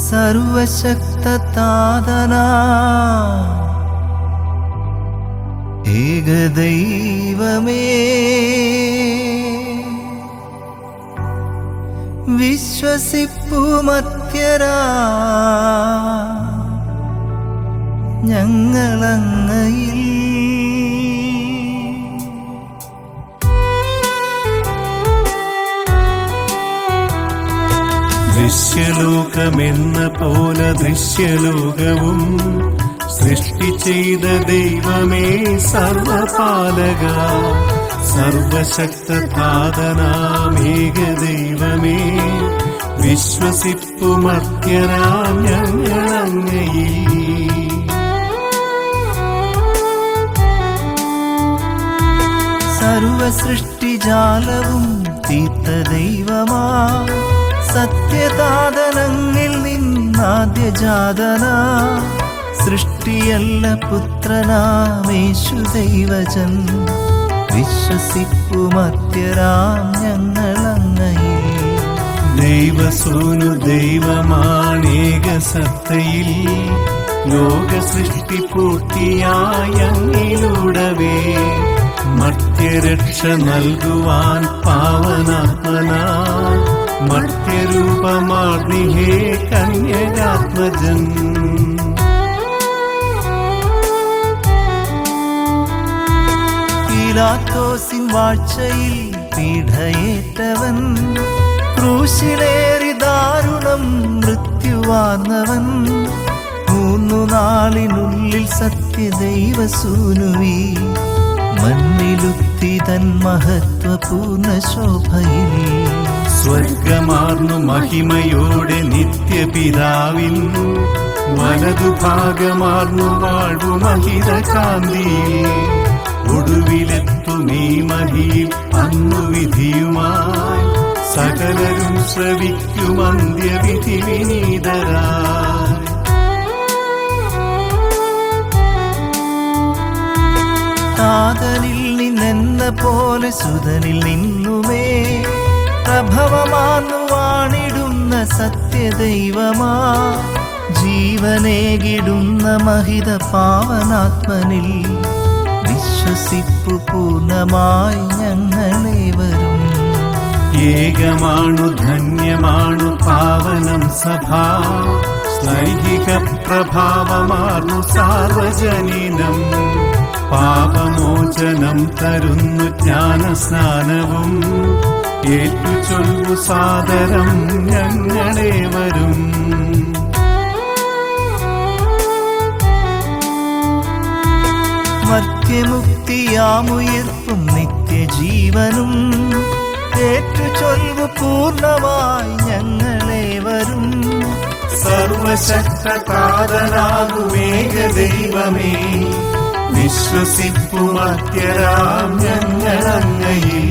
സർവശക്തതാതന ഏകദൈവമേ വിശ്വസിപ്പു മത്യരാ ഞങ്ങളങ്ങയിൽ ദൃശ്യലോകമെന്ന പോലെ ദൃശ്യലോകവും സൃഷ്ടി ചെയ്ത ദൈവമേ സർവപാലക സർവശക്തപാതനാമേക ദൈവമേ വിശ്വസിപ്പു മർത്യരാം ഞങ്ങളങ്ങയിൽ സർവസൃഷ്ടിജാലവും തീർത്ത ദൈവമാ സത്യതാതനങ്ങിൽ നിന്നാദ്യജാതന സൃഷ്ടിയല്ല പുത്രനാമേശു ദൈവജൻ വിശ്വസിപ്പു മത്യരാം ഞങ്ങളങ്ങയിൽ ദൈവസൂനു ദൈവമാണേക സത്തയിൽ ലോക സൃഷ്ടി പൂർത്തിയായ അങ്ങിലൂടവേ മർത്യരക്ഷ നൽകുവാൻ പാവനാത്മനാ മർത്യരൂപമാർന്നിഹേ കന്യകാത്മജൻ പീലാത്തോസിൻ വാഴ്ചയിൽ പീഠയേറ്റവൻ ക്രൂശിലേറി ദാരുണം മൃത്യുവാർന്നവൻ മൂന്നു നാളിനുള്ളിൽ സത്യദൈവസൂനുവി മണ്ണിലുത്തി തൻ മഹത്വപൂർണ്ണ ശോഭയിൽ സ്വർഗമാർന്നു മഹിമയോടെ നിത്യപിതാവിൻ വലതുഭാഗമാർന്നു വാഴ്വു മഹിത കാന്തിയിൽ ഒടുവിലെത്തുമീ മഹിയിൽ അന്നു വിധിയുമായി സകലരും ശ്രവിക്കും അന്ത്യവിധി വിനീതരായി താതനിൽ നിന്നെന്ന പോലെ സുതനിൽ നിന്നുമേ പ്രഭവമാർന്നു വാണിടുന്ന സത്യദൈവമാ ജീവനേകിടുന്ന മഹിത പാവനാത്മനിൽ വിശ്വസിപ്പു പൂർണ്ണമായി ഞങ്ങളേവരും ഏകമാണു ധന്യമാണു പാവനം സഭ സ്ലൈഹിക പ്രഭാവമാർന്നു സാർവജനീനം പാപമോചനം തരുന്നു ജ്ഞാനസ്നാനവും ഏറ്റു ചൊല്ലു സാദരം ഞങ്ങളെ വരും മധ്യമുക്തിയാമുയർപ്പും നിത്യജീവനും ഏറ്റു ചൊൽവു പൂർണ്ണമായി ഞങ്ങളേവരും സർവശക്തകാതനാകുമേക ദൈവമേ വിശ്വസിപ്പു മധ്യരാം ഞങ്ങളങ്ങയിൽ